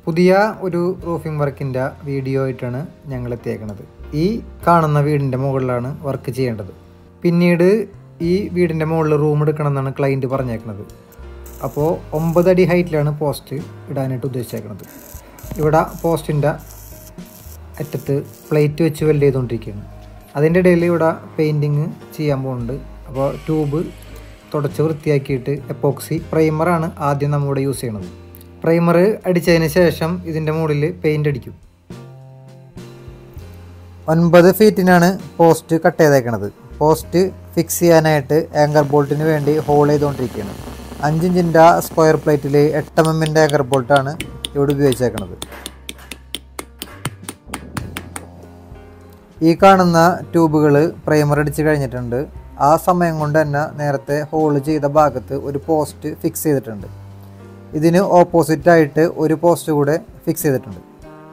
പുതിയ ഒരു റൂഫിംഗ് വർക്കിൻ്റെ വീഡിയോ ആയിട്ടാണ് ഞങ്ങൾ എത്തിയേക്കുന്നത് ഈ കാണുന്ന വീടിൻ്റെ മുകളിലാണ് വർക്ക് ചെയ്യേണ്ടത് പിന്നീട് ഈ വീടിൻ്റെ മുകളിൽ റൂം എടുക്കണം എന്നാണ് ക്ലയൻറ്റ് പറഞ്ഞേക്കുന്നത് അപ്പോൾ ഒമ്പത് അടി ഹൈറ്റിലാണ് പോസ്റ്റ് ഇടാനായിട്ട് ഉദ്ദേശിച്ചേക്കുന്നത് ഇവിടെ പോസ്റ്റിൻ്റെ അറ്റത്ത് പ്ലേറ്റ് വെച്ച് വെൽഡ് ചെയ്തുകൊണ്ടിരിക്കുകയാണ് അതിൻ്റെ ഇടയിൽ ഇവിടെ പെയിൻറ്റിങ് ചെയ്യാൻ പോകുന്നുണ്ട് അപ്പോൾ ട്യൂബ് തുടച്ച് വൃത്തിയാക്കിയിട്ട് എപ്പോക്സി പ്രൈമറാണ് ആദ്യം നമ്മളിവിടെ യൂസ് ചെയ്യണത് പ്രൈമർ അടിച്ചതിന് ശേഷം ഇതിൻ്റെ മുകളിൽ പെയിൻ്റ് അടിക്കും ഒൻപത് ഫീറ്റിനാണ് പോസ്റ്റ് കട്ട് ചെയ്തേക്കണത് പോസ്റ്റ് ഫിക്സ് ചെയ്യാനായിട്ട് ആങ്കർ ബോൾട്ടിന് വേണ്ടി ഹോൾ ചെയ്തുകൊണ്ടിരിക്കുകയാണ് അഞ്ചിഞ്ചിൻ്റെ സ്ക്വയർ പ്ലേറ്റിൽ എട്ട് എം എമ്മിൻ്റെ ആങ്കർ ബോൾട്ടാണ് ഇവിടെ ഉപയോഗിച്ചേക്കണത് ഈ കാണുന്ന ട്യൂബുകൾ പ്രൈമർ അടിച്ച് കഴിഞ്ഞിട്ടുണ്ട് ആ സമയം കൊണ്ട് തന്നെ നേരത്തെ ഹോൾ ചെയ്ത ഭാഗത്ത് ഒരു പോസ്റ്റ് ഫിക്സ് ചെയ്തിട്ടുണ്ട് ഇതിന് ഓപ്പോസിറ്റായിട്ട് ഒരു പോസ്റ്റ് കൂടെ ഫിക്സ് ചെയ്തിട്ടുണ്ട്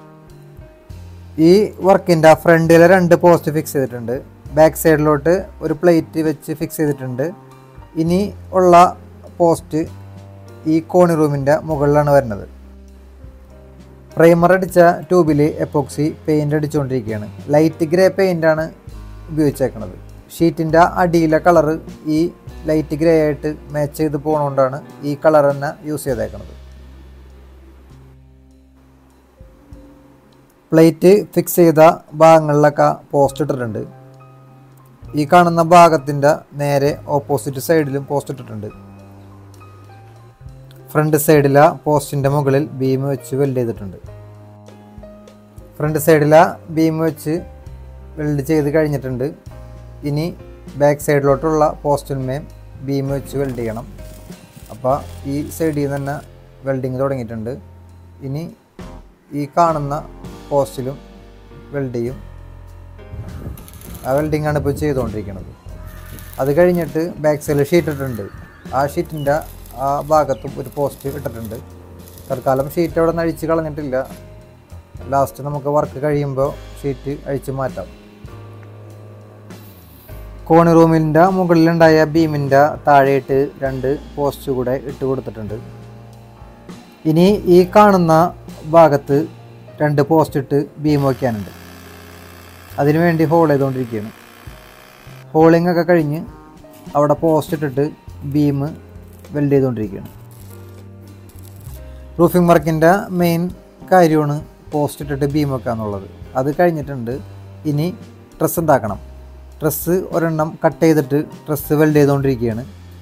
ഈ വർക്കിൻ്റെ ഫ്രണ്ടിലെ രണ്ട് പോസ്റ്റ് ഫിക്സ് ചെയ്തിട്ടുണ്ട് ബാക്ക് സൈഡിലോട്ട് ഒരു പ്ലേറ്റ് വെച്ച് ഫിക്സ് ചെയ്തിട്ടുണ്ട് ഇനി ഉള്ള പോസ്റ്റ് ഈ കോണി റൂമിൻ്റെ മുകളിലാണ് വരുന്നത് പ്രൈമർ അടിച്ച ട്യൂബിൽ എപ്പോക്സി പെയിൻ്റ് അടിച്ചുകൊണ്ടിരിക്കുകയാണ് ലൈറ്റ് ഗ്രേ പെയിൻ്റാണ് ഉപയോഗിച്ചേക്കുന്നത് ഷീറ്റിൻ്റെ അടിയിലെ കളറ് ഈ ലൈറ്റ് ഗ്രേ ആയിട്ട് മാച്ച് ചെയ്ത് പോകുന്നതുകൊണ്ടാണ് ഈ കളർ തന്നെ യൂസ് ചെയ്തേക്കുന്നത് പ്ലേറ്റ് ഫിക്സ് ചെയ്ത ഭാഗങ്ങളിലൊക്കെ പോസ്റ്റ് ഇട്ടിട്ടുണ്ട് ഈ കാണുന്ന ഭാഗത്തിൻ്റെ നേരെ ഓപ്പോസിറ്റ് സൈഡിലും പോസ്റ്റ് ഇട്ടിട്ടുണ്ട് ഫ്രണ്ട് സൈഡിലെ പോസ്റ്റിൻ്റെ മുകളിൽ ബീം വെച്ച് വെൽഡ് ചെയ്തിട്ടുണ്ട് ഫ്രണ്ട് സൈഡിലെ ബീം വെച്ച് വെൽഡ് ചെയ്ത് കഴിഞ്ഞിട്ടുണ്ട് ഇനി ബാക്ക് സൈഡിലോട്ടുള്ള പോസ്റ്റിന്മേൽ ബീം വെച്ച് വെൽഡ് ചെയ്യണം അപ്പോൾ ഈ സൈഡിൽ നിന്ന് തന്നെ വെൽഡിങ് തുടങ്ങിയിട്ടുണ്ട് ഇനി ഈ കാണുന്ന പോസ്റ്റിലും വെൽഡ് ചെയ്യും ആ വെൽഡിംഗ് ആണ് ഇപ്പോൾ ചെയ്തുകൊണ്ടിരിക്കുന്നത് അത് കഴിഞ്ഞിട്ട് ബാക്ക് സൈഡിൽ ഷീറ്റ് ഇട്ടിട്ടുണ്ട് ആ ഷീറ്റിൻ്റെ ആ ഭാഗത്തും ഒരു പോസ്റ്റ് ഇട്ടിട്ടുണ്ട് തൽക്കാലം ഷീറ്റ് അവിടെ നിന്ന് അഴിച്ച് കളഞ്ഞിട്ടില്ല ലാസ്റ്റ് നമുക്ക് വർക്ക് കഴിയുമ്പോൾ ഷീറ്റ് അഴിച്ച് മാറ്റാം കോണി റൂമിൻ്റെ മുകളിലുണ്ടായ ബീമിൻ്റെ താഴെയിട്ട് രണ്ട് പോസ്റ്റ് കൂടെ ഇട്ട് കൊടുത്തിട്ടുണ്ട് ഇനി ഈ കാണുന്ന ഭാഗത്ത് രണ്ട് പോസ്റ്റ് ഇട്ട് ബീം വയ്ക്കാനുണ്ട് അതിനുവേണ്ടി ഹോൾ ചെയ്തുകൊണ്ടിരിക്കുകയാണ് ഹോളിംഗ് ഒക്കെ കഴിഞ്ഞ് അവിടെ പോസ്റ്റ് ഇട്ടിട്ട് ബീം വെൽഡ് ചെയ്തുകൊണ്ടിരിക്കുകയാണ് റൂഫിംഗ് വർക്കിൻ്റെ മെയിൻ കാര്യമാണ് പോസ്റ്റ് ഇട്ടിട്ട് ബീം വെക്കുക എന്നുള്ളത് അത് കഴിഞ്ഞിട്ടുണ്ട് ഇനി ഡ്രസ്സ് ഉണ്ടാക്കണം ഡ്രസ്സ് ഒരെണ്ണം കട്ട് ചെയ്തിട്ട് ഡ്രസ്സ് വെൽഡ് ചെയ്തുകൊണ്ടിരിക്കുകയാണ്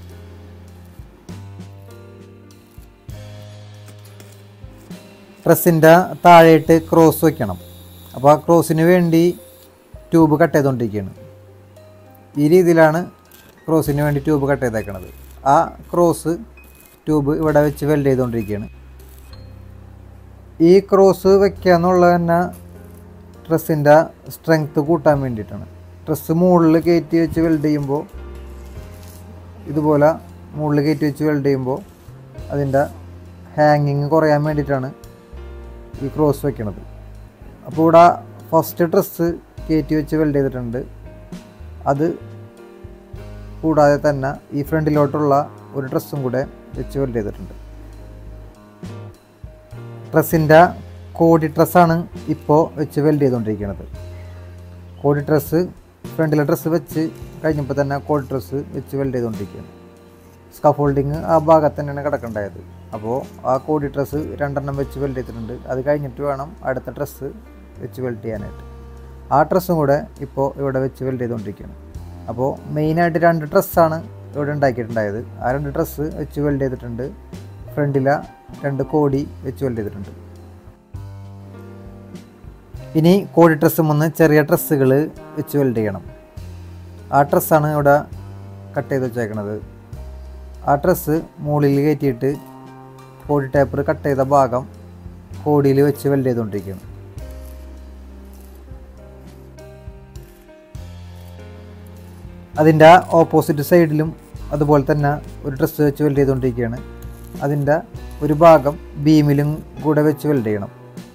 ഡ്രസ്സിൻ്റെ താഴെയിട്ട് ക്രോസ് വയ്ക്കണം അപ്പോൾ ആ ക്രോസിന് വേണ്ടി ട്യൂബ് കട്ട് ചെയ്തുകൊണ്ടിരിക്കുകയാണ് ഈ രീതിയിലാണ് ക്രോസിന് വേണ്ടി ട്യൂബ് കട്ട് ചെയ്തേക്കണത് ആ ക്രോസ് ട്യൂബ് ഇവിടെ വെച്ച് വെൽഡ് ചെയ്തുകൊണ്ടിരിക്കുകയാണ് ഈ ക്രോസ് വെക്കുക എന്നുള്ളത് തന്നെ ഡ്രസ്സിൻ്റെ സ്ട്രെങ്ത്ത് കൂട്ടാൻ വേണ്ടിയിട്ടാണ് ഡ്രസ്സ് മുകളിൽ കയറ്റി വെച്ച് വെൽഡ് ചെയ്യുമ്പോൾ ഇതുപോലെ മുകളിൽ കയറ്റി വെച്ച് വെൽഡ് ചെയ്യുമ്പോൾ അതിൻ്റെ ഹാങ്ങിങ് കുറയാൻ വേണ്ടിയിട്ടാണ് ഈ ക്രോസ് വെക്കണത് അപ്പോൾ ഇവിടെ ഫസ്റ്റ് ഡ്രസ്സ് കയറ്റി വെച്ച് വെൽഡ് ചെയ്തിട്ടുണ്ട് അത് കൂടാതെ തന്നെ ഈ ഫ്രണ്ടിലോട്ടുള്ള ഒരു ഡ്രസ്സും കൂടെ വെച്ച് വെൽഡ് ചെയ്തിട്ടുണ്ട് ഡ്രസ്സിൻ്റെ കോടി ഡ്രസ്സാണ് ഇപ്പോൾ വെച്ച് വെൽഡ് ചെയ്തുകൊണ്ടിരിക്കുന്നത് കോടി ഡ്രസ്സ് ഫ്രണ്ടിലെ ഡ്രസ്സ് വെച്ച് കഴിഞ്ഞപ്പോൾ തന്നെ കോടി ഡ്രസ്സ് വെച്ച് വെൽഡ് ചെയ്തുകൊണ്ടിരിക്കുകയാണ് സ്കഫോൾഡിങ് ആ ഭാഗത്ത് തന്നെയാണ് കിടക്കേണ്ടത് അപ്പോൾ ആ കോടി ഡ്രസ്സ് രണ്ടെണ്ണം വെച്ച് വെൽഡ് ചെയ്തിട്ടുണ്ട് അത് കഴിഞ്ഞിട്ട് വേണം അടുത്ത ഡ്രസ്സ് വെച്ച് വെൽഡ് ചെയ്യാനായിട്ട് ആ ഡ്രസ്സും കൂടെ ഇപ്പോൾ ഇവിടെ വെച്ച് വെൽഡ് ചെയ്തുകൊണ്ടിരിക്കുകയാണ് അപ്പോൾ മെയിനായിട്ട് രണ്ട് ഡ്രസ്സാണ് ഇവിടെ ഉണ്ടാക്കിയിട്ടുണ്ടായത് ആ രണ്ട് ഡ്രസ്സ് വെച്ച് വെൽഡ് ചെയ്തിട്ടുണ്ട് ഫ്രണ്ടിലെ രണ്ട് കോടി വെച്ച് വെൽഡ് ചെയ്തിട്ടുണ്ട് ഇനി കോടി ഡ്രസ്സ് മൂന്ന് ചെറിയ ഡ്രസ്സുകൾ വെച്ച് വെൽഡ് ചെയ്യണം ആ ഡ്രസ്സാണ് ഇവിടെ കട്ട് ചെയ്ത് വെച്ചേക്കണത് ആ ഡ്രസ്സ് മുകളിൽ കയറ്റിയിട്ട് കോടി ടേപ്പർ കട്ട് ചെയ്ത ഭാഗം കോടിയിൽ വെച്ച് വെൽഡ് ചെയ്തുകൊണ്ടിരിക്കുകയാണ് അതിൻ്റെ ഓപ്പോസിറ്റ് സൈഡിലും അതുപോലെ തന്നെ ഒരു ഡ്രസ്സ് വെച്ച് വെൽഡ് ചെയ്തുകൊണ്ടിരിക്കുകയാണ് അതിൻ്റെ ഒരു ഭാഗം ബീമിലും കൂടെ വെച്ച് വെൽഡ് ചെയ്യണം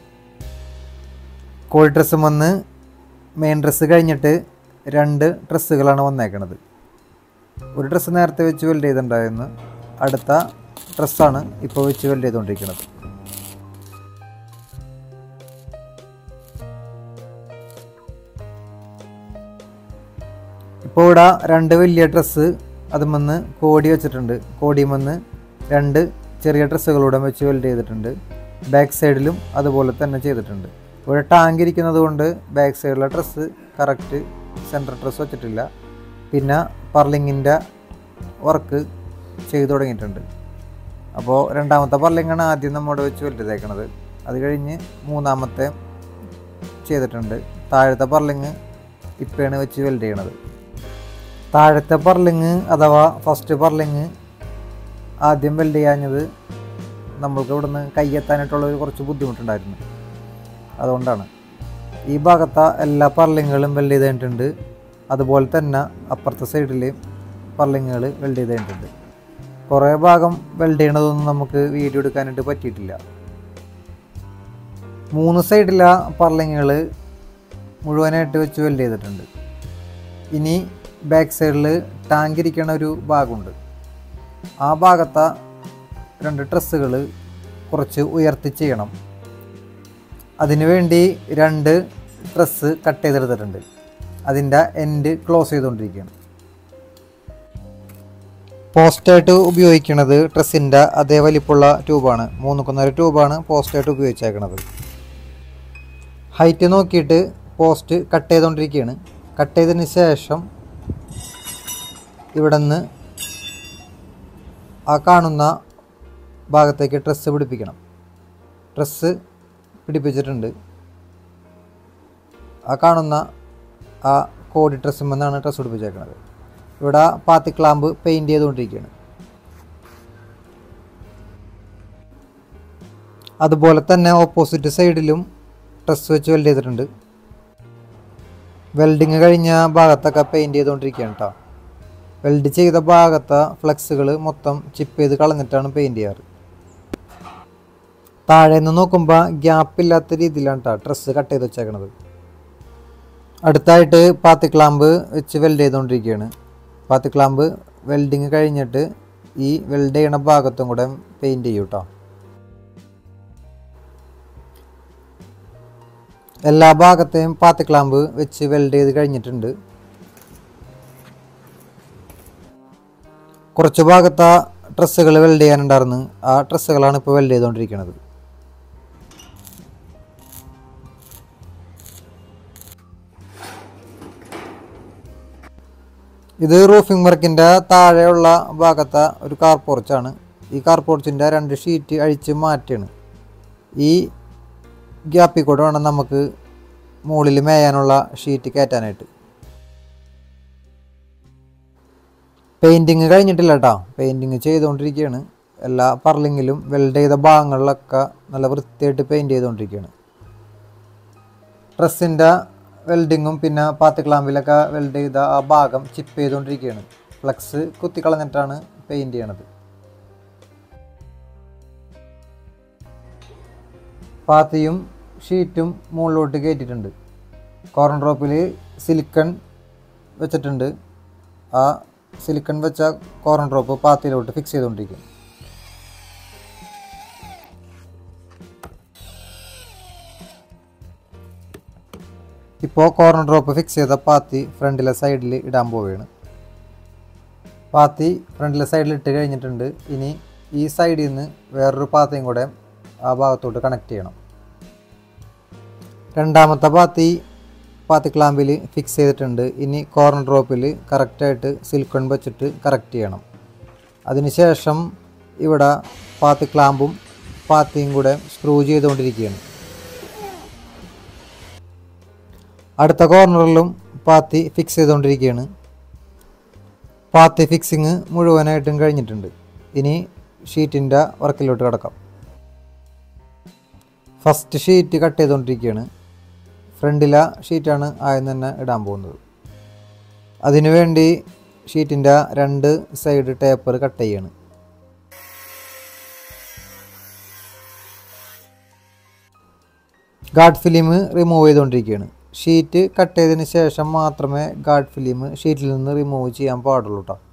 കോഴി ഡ്രസ്സും വന്ന് മെയിൻ ഡ്രസ്സ് കഴിഞ്ഞിട്ട് രണ്ട് ഡ്രസ്സുകളാണ് വന്നേക്കണത് ഒരു ഡ്രസ്സ് നേരത്തെ വെച്ച് വെൽഡ് ചെയ്തിട്ടുണ്ടായിരുന്നു അടുത്ത ഡ്രസ്സാണ് ഇപ്പോൾ വെച്ച് വെൽഡ് ചെയ്തുകൊണ്ടിരിക്കുന്നത് ഇപ്പോൾ ഇവിടെ രണ്ട് വലിയ ഡ്രസ്സ് അതുമെന്ന് കോടി വെച്ചിട്ടുണ്ട് കോടിമെന്ന് രണ്ട് ചെറിയ ഡ്രസ്സുകളൂടെ വെച്ച് വെൽഡ് ചെയ്തിട്ടുണ്ട് ബാക്ക് സൈഡിലും അതുപോലെ തന്നെ ചെയ്തിട്ടുണ്ട് ഇവിടെ ടാങ്ക് ഇരിക്കുന്നത് കൊണ്ട് ബാക്ക് സൈഡിലെ ഡ്രസ്സ് കറക്റ്റ് സെൻറ്റർ ഡ്രസ്സ് വെച്ചിട്ടില്ല പിന്നെ പർലിങ്ങിൻ്റെ വർക്ക് ചെയ്തു തുടങ്ങിയിട്ടുണ്ട് അപ്പോൾ രണ്ടാമത്തെ പർലിങ്ങാണ് ആദ്യം നമ്മോട് വെച്ച് വെൽഡ് ചെയ്തേക്കണത് അത് കഴിഞ്ഞ് മൂന്നാമത്തെ ചെയ്തിട്ടുണ്ട് താഴത്തെ പർലിങ് ഇപ്പോഴാണ് വെച്ച് വെൽഡ് ചെയ്യണത് താഴത്തെ പർലിങ് അഥവാ ഫസ്റ്റ് പർലിങ് ആദ്യം വെൽഡ് ചെയ്യാഞ്ഞത് നമ്മൾക്ക് ഇവിടുന്ന് കയ്യെത്താനായിട്ടുള്ള ഒരു കുറച്ച് ബുദ്ധിമുട്ടുണ്ടായിരുന്നു അതുകൊണ്ടാണ് ഈ ഭാഗത്തെ എല്ലാ പർലിങ്ങുകളും വെൽഡ് ചെയ്ത് കഴിഞ്ഞിട്ടുണ്ട് അതുപോലെ തന്നെ അപ്പുറത്തെ സൈഡിൽ പർലിങ്ങുകൾ വെൽഡ് ചെയ്ത് കഴിഞ്ഞിട്ടുണ്ട് കുറേ ഭാഗം വെൽഡ് ചെയ്യണതൊന്നും നമുക്ക് വീഡിയോ എടുക്കാനായിട്ട് പറ്റിയിട്ടില്ല മൂന്ന് സൈഡിലെ പർലിങ്ങുകൾ മുഴുവനായിട്ട് വെച്ച് വെൽഡ് ചെയ്തിട്ടുണ്ട് ഇനി ബാക്ക് സൈഡിൽ ടാങ്ക് ഇരിക്കണ ഒരു ഭാഗമുണ്ട് ആ ഭാഗത്തെ രണ്ട് ഡ്രസ്സുകൾ കുറച്ച് ഉയർത്തി ചെയ്യണം അതിനുവേണ്ടി രണ്ട് ഡ്രസ്സ് കട്ട് ചെയ്തെടുത്തിട്ടുണ്ട് അതിൻ്റെ എൻഡ് ക്ലോസ് ചെയ്തുകൊണ്ടിരിക്കുകയാണ് പോസ്റ്റായിട്ട് ഉപയോഗിക്കുന്നത് ഡ്രസ്സിൻ്റെ അതേ വലിപ്പമുള്ള ട്യൂബാണ് മൂന്ന് കൊന്നര ട്യൂബാണ് പോസ്റ്റായിട്ട് ഉപയോഗിച്ചേക്കണത് ഹൈറ്റ് നോക്കിയിട്ട് പോസ്റ്റ് കട്ട് ചെയ്തുകൊണ്ടിരിക്കുകയാണ് കട്ട് ചെയ്തതിന് ശേഷം ഇവിടെ നിന്ന് ആ കാണുന്ന ഭാഗത്തേക്ക് ഡ്രസ്സ് പിടിപ്പിക്കണം ഡ്രസ്സ് പിടിപ്പിച്ചിട്ടുണ്ട് ആ കാണുന്ന ആ കോടി ഡ്രസ്സുമെന്നാണ് ഡ്രസ്സ് പിടിപ്പിച്ചേക്കുന്നത് ഇവിടെ പാത്തി ക്ലാമ്പ് പെയിൻറ് ചെയ്തുകൊണ്ടിരിക്കുകയാണ് അതുപോലെ തന്നെ ഓപ്പോസിറ്റ് സൈഡിലും ഡ്രസ്സ് വെച്ച് വെൽഡ് ചെയ്തിട്ടുണ്ട് വെൽഡിങ് കഴിഞ്ഞ ഭാഗത്തൊക്കെ പെയിൻറ് ചെയ്തുകൊണ്ടിരിക്കുകയാണ് കേട്ടോ വെൽഡ് ചെയ്ത ഭാഗത്തെ ഫ്ലെക്സുകൾ മൊത്തം ചിപ്പ് ചെയ്ത് കളഞ്ഞിട്ടാണ് പെയിൻറ് ചെയ്യാറ് താഴെ നിന്ന് നോക്കുമ്പോൾ ഗ്യാപ്പ് ഇല്ലാത്ത രീതിയിലാണ് കേട്ടോ ഡ്രസ്സ് കട്ട് ചെയ്ത് വെച്ചേക്കണത് അടുത്തായിട്ട് പാത്തി ക്ലാമ്പ് വെച്ച് വെൽഡ് ചെയ്തുകൊണ്ടിരിക്കുകയാണ് പാത്തി ക്ലാമ്പ് വെൽഡിങ് കഴിഞ്ഞിട്ട് ഈ വെൽഡ് ചെയ്യണ ഭാഗത്തും കൂടെ പെയിൻറ് ചെയ്യും കേട്ടോ എല്ലാ ഭാഗത്തെയും പാത്തി ക്ലാമ്പ് വെച്ച് വെൽഡ് ചെയ്ത് കഴിഞ്ഞിട്ടുണ്ട് കുറച്ച് ഭാഗത്തെ ഡ്രസ്സുകൾ വെൽഡ് ചെയ്യാനുണ്ടായിരുന്നു ആ ഡ്രസ്സുകളാണ് ഇപ്പോൾ വെൽഡ് ചെയ്തുകൊണ്ടിരിക്കുന്നത് ഇത് റൂഫിംഗ് വർക്കിൻ്റെ താഴെയുള്ള ഭാഗത്തെ ഒരു കാർ പോർച്ചാണ് ഈ കാർ പോർച്ചിൻ്റെ രണ്ട് ഷീറ്റ് അഴിച്ച് മാറ്റിയാണ് ഈ ഗ്യാപ്പിൽ കൂടെ വേണം നമുക്ക് മുകളിൽ മേയാനുള്ള ഷീറ്റ് കയറ്റാനായിട്ട് പെയിൻറ്റിങ് കഴിഞ്ഞിട്ടില്ല കേട്ടോ പെയിൻറ്റിങ് ചെയ്തുകൊണ്ടിരിക്കുകയാണ് എല്ലാ പർലിങ്ങിലും വെൽഡ് ചെയ്ത ഭാഗങ്ങളിലൊക്കെ നല്ല വൃത്തിയായിട്ട് പെയിൻറ്റ് ചെയ്തുകൊണ്ടിരിക്കുകയാണ് ഡ്രസ്സിൻ്റെ വെൽഡിങ്ങും പിന്നെ പാത്തി ക്ലാമ്പിലൊക്കെ വെൽഡ് ചെയ്ത ആ ഭാഗം ചിപ്പ് ചെയ്തുകൊണ്ടിരിക്കുകയാണ് ഫ്ലക്സ് കുത്തിക്കളഞ്ഞിട്ടാണ് പെയിൻറ്റ് ചെയ്യണത് പാത്തിയും ഷീറ്റും മുകളിലോട്ട് കയറ്റിയിട്ടുണ്ട് കോർണർ ഡ്രോപ്പിൽ സിലിക്കൺ വെച്ചിട്ടുണ്ട് ആ സിലിക്കൺ വെച്ച കോർണർ ഡ്രോപ്പ് പാത്തിയിലോട്ട് ഫിക്സ് ചെയ്തുകൊണ്ടിരിക്കും ഇപ്പോൾ കോർണർ ഡ്രോപ്പ് ഫിക്സ് ചെയ്ത പാത്തി ഫ്രണ്ടിലെ സൈഡിൽ ഇടാൻ പോവുകയാണ് പാത്തി ഫ്രണ്ടിലെ സൈഡിൽ ഇട്ട് കഴിഞ്ഞിട്ടുണ്ട് ഇനി ഈ സൈഡിൽ നിന്ന് വേറൊരു പാത്തിയും കൂടെ ആ ഭാഗത്തോട്ട് കണക്ട് ചെയ്യണം രണ്ടാമത്തെ പാത്തി പാത്തി ക്ലാമ്പിൽ ഫിക്സ് ചെയ്തിട്ടുണ്ട് ഇനി കോർണർ ഡ്രോപ്പിൽ കറക്റ്റായിട്ട് സിൽക്കൺ വെച്ചിട്ട് കറക്റ്റ് ചെയ്യണം അതിനുശേഷം ഇവിടെ പാത്തി ക്ലാമ്പും പാത്തിയും കൂടെ സ്ക്രൂ ചെയ്തുകൊണ്ടിരിക്കുകയാണ് അടുത്ത കോർണറിലും പാത്തി ഫിക്സ് ചെയ്തുകൊണ്ടിരിക്കുകയാണ് പാത്തി ഫിക്സിങ് മുഴുവനായിട്ടും കഴിഞ്ഞിട്ടുണ്ട് ഇനി ഷീറ്റിൻ്റെ വർക്കിലോട്ട് കിടക്കാം ഫസ്റ്റ് ഷീറ്റ് കട്ട് ചെയ്തുകൊണ്ടിരിക്കുകയാണ് ഫ്രണ്ടിലെ ഷീറ്റാണ് ആദ്യം തന്നെ ഇടാൻ പോകുന്നത് അതിനുവേണ്ടി ഷീറ്റിൻ്റെ രണ്ട് സൈഡ് ടേപ്പർ കട്ട് ചെയ്യാണ് ഗാർഡ് ഫിലിം റിമൂവ് ചെയ്തുകൊണ്ടിരിക്കുകയാണ് ഷീറ്റ് കട്ട് ചെയ്തതിന് ശേഷം മാത്രമേ ഗാർഡ് ഫിലിം ഷീറ്റിൽ നിന്ന് റിമൂവ് ചെയ്യാൻ പാടുള്ളൂ കേട്ടോ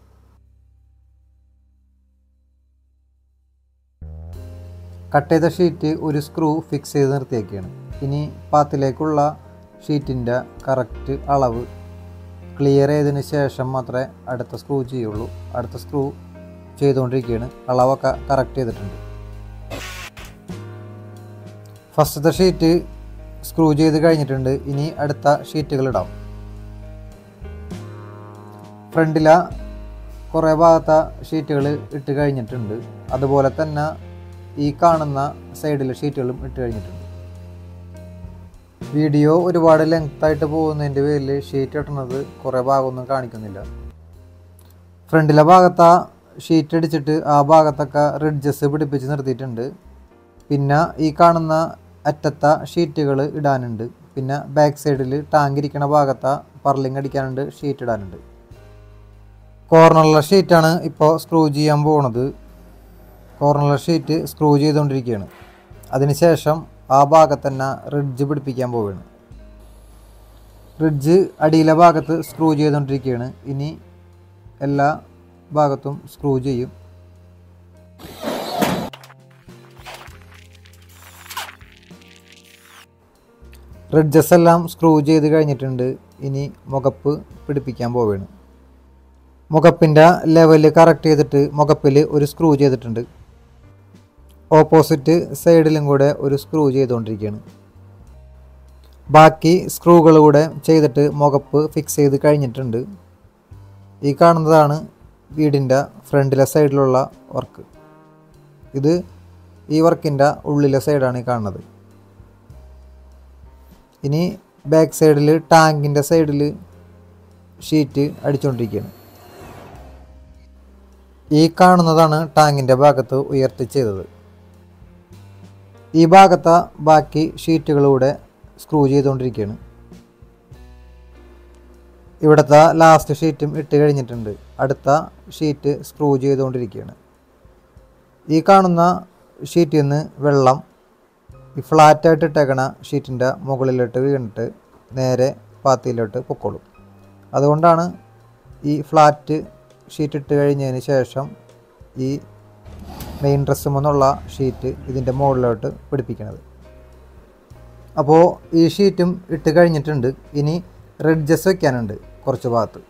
കട്ട് ചെയ്ത ഷീറ്റ് ഒരു സ്ക്രൂ ഫിക്സ് ചെയ്ത് നിർത്തിയേക്കാണ് ഇനി പാത്തിലേക്കുള്ള ഷീറ്റിൻ്റെ കറക്റ്റ് അളവ് ക്ലിയർ ചെയ്തതിന് ശേഷം മാത്രമേ അടുത്ത സ്ക്രൂ ചെയ്യുള്ളൂ അടുത്ത സ്ക്രൂ ചെയ്തുകൊണ്ടിരിക്കുകയാണ് അളവൊക്കെ കറക്റ്റ് ചെയ്തിട്ടുണ്ട് ഫസ്റ്റത്തെ ഷീറ്റ് സ്ക്രൂ ചെയ്ത് കഴിഞ്ഞിട്ടുണ്ട് ഇനി അടുത്ത ഷീറ്റുകൾ ഇടാം ഫ്രണ്ടില കുറേ ഭാഗത്തെ ഷീറ്റുകൾ ഇട്ട് കഴിഞ്ഞിട്ടുണ്ട് അതുപോലെ തന്നെ ഈ കാണുന്ന സൈഡിലെ ഷീറ്റുകളും ഇട്ട് കഴിഞ്ഞിട്ടുണ്ട് വീഡിയോ ഒരുപാട് ലെങ്ത് ആയിട്ട് പോകുന്നതിൻ്റെ പേരിൽ ഷീറ്റ് ഇട്ടുന്നത് കുറേ ഭാഗമൊന്നും കാണിക്കുന്നില്ല ഫ്രണ്ടിലെ ഭാഗത്ത് ഷീറ്റ് അടിച്ചിട്ട് ആ ഭാഗത്തൊക്കെ റിഡ്ജസ് പിടിപ്പിച്ച് നിർത്തിയിട്ടുണ്ട് പിന്നെ ഈ കാണുന്ന അറ്റത്ത ഷീറ്റുകൾ ഇടാനുണ്ട് പിന്നെ ബാക്ക് സൈഡിൽ ടാങ്ക് ഇരിക്കണ ഭാഗത്ത് പർലിങ് അടിക്കാനുണ്ട് ഷീറ്റ് ഇടാനുണ്ട് കോർണറിലെ ഷീറ്റാണ് ഇപ്പോൾ സ്ക്രൂ ചെയ്യാൻ പോണത് കോർണറിലെ ഷീറ്റ് സ്ക്രൂ ചെയ്തുകൊണ്ടിരിക്കുകയാണ് അതിനുശേഷം ആ ഭാഗത്ത് തന്നെ റിഡ്ജ് പിടിപ്പിക്കാൻ പോവുകയാണ് റിഡ്ജ് അടിയിലെ ഭാഗത്ത് സ്ക്രൂ ചെയ്തുകൊണ്ടിരിക്കുകയാണ് ഇനി എല്ലാ ഭാഗത്തും സ്ക്രൂ ചെയ്യും റിഡ്ജസ് എല്ലാം സ്ക്രൂ ചെയ്ത് കഴിഞ്ഞിട്ടുണ്ട് ഇനി മുഖപ്പ് പിടിപ്പിക്കാൻ പോവുകയാണ് മുഖപ്പിൻ്റെ ലെവല് കറക്റ്റ് ചെയ്തിട്ട് മുഖപ്പിൽ ഒരു സ്ക്രൂ ചെയ്തിട്ടുണ്ട് ഓപ്പോസിറ്റ് സൈഡിലും കൂടെ ഒരു സ്ക്രൂ ചെയ്തുകൊണ്ടിരിക്കുകയാണ് ബാക്കി സ്ക്രൂകൾ കൂടെ ചെയ്തിട്ട് മുഖപ്പ് ഫിക്സ് ചെയ്ത് കഴിഞ്ഞിട്ടുണ്ട് ഈ കാണുന്നതാണ് വീടിൻ്റെ ഫ്രണ്ടിലെ സൈഡിലുള്ള വർക്ക് ഇത് ഈ വർക്കിൻ്റെ ഉള്ളിലെ സൈഡാണ് ഈ കാണുന്നത് ഇനി ബാക്ക് സൈഡിൽ ടാങ്കിൻ്റെ സൈഡിൽ ഷീറ്റ് അടിച്ചുകൊണ്ടിരിക്കുകയാണ് ഈ കാണുന്നതാണ് ടാങ്കിൻ്റെ ഭാഗത്ത് ഉയർത്തി ചെയ്തത് ഈ ഭാഗത്തെ ബാക്കി ഷീറ്റുകളൂടെ സ്ക്രൂ ചെയ്തുകൊണ്ടിരിക്കുകയാണ് ഇവിടുത്തെ ലാസ്റ്റ് ഷീറ്റും ഇട്ട് കഴിഞ്ഞിട്ടുണ്ട് അടുത്ത ഷീറ്റ് സ്ക്രൂ ചെയ്തുകൊണ്ടിരിക്കുകയാണ് ഈ കാണുന്ന ഷീറ്റിൽ നിന്ന് വെള്ളം ഈ ഫ്ലാറ്റായിട്ട് ഇട്ടേക്കണ ഷീറ്റിൻ്റെ മുകളിലോട്ട് വീണിട്ട് നേരെ പാത്തിയിലോട്ട് പൊക്കോളും അതുകൊണ്ടാണ് ഈ ഫ്ലാറ്റ് ഷീറ്റ് ഇട്ട് കഴിഞ്ഞതിന് ശേഷം ഈ മെയിൻ ഡ്രസ്സുമെന്നുള്ള ഷീറ്റ് ഇതിൻ്റെ മുകളിലോട്ട് പിടിപ്പിക്കുന്നത് അപ്പോൾ ഈ ഷീറ്റും ഇട്ട് കഴിഞ്ഞിട്ടുണ്ട് ഇനി റിഡ്ജസ് വെക്കാനുണ്ട് കുറച്ച് ഭാഗത്ത്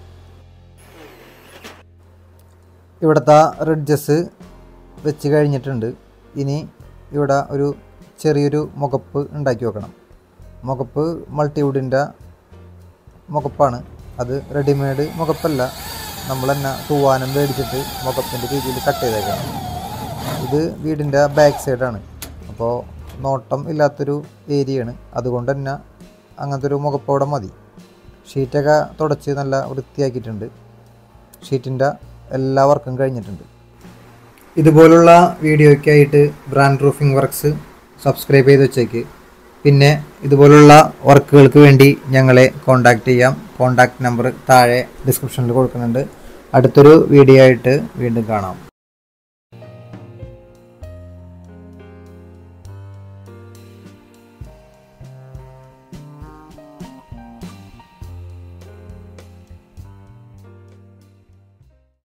ഇവിടുത്തെ റിഡ്ജസ് വെച്ച് കഴിഞ്ഞിട്ടുണ്ട് ഇനി ഇവിടെ ഒരു ചെറിയൊരു മുഖപ്പ് ഉണ്ടാക്കി വെക്കണം മുഖപ്പ് മൾട്ടിവുഡിൻ്റെ മുഖപ്പാണ് അത് റെഡിമെയ്ഡ് മുഖപ്പല്ല നമ്മൾ തന്നെ തൂവാനം മേടിച്ചിട്ട് മുഖപ്പിൻ്റെ രീതിയിൽ കട്ട് ചെയ്തേക്കണം ഇത് വീടിൻ്റെ ബാക്ക് സൈഡാണ് അപ്പോൾ നോട്ടം ഇല്ലാത്തൊരു ഏരിയയാണ് അതുകൊണ്ട് തന്നെ അങ്ങനത്തെ ഒരു മുഖപ്പോടെ മതി ഷീറ്റൊക്കെ തുടച്ച് നല്ല വൃത്തിയാക്കിയിട്ടുണ്ട് ഷീറ്റിൻ്റെ എല്ലാ വർക്കും കഴിഞ്ഞിട്ടുണ്ട് ഇതുപോലുള്ള വീഡിയോയ്ക്കായിട്ട് ബ്രാൻഡ് റൂഫിംഗ് വർക്ക്സ് സബ്സ്ക്രൈബ് ചെയ്ത് വെച്ചേക്ക് പിന്നെ ഇതുപോലുള്ള വർക്കുകൾക്ക് വേണ്ടി ഞങ്ങളെ കോൺടാക്റ്റ് ചെയ്യാം കോൺടാക്റ്റ് നമ്പർ താഴെ ഡിസ്ക്രിപ്ഷനിൽ കൊടുക്കുന്നുണ്ട് അടുത്തൊരു വീഡിയോ ആയിട്ട് വീണ്ടും കാണാം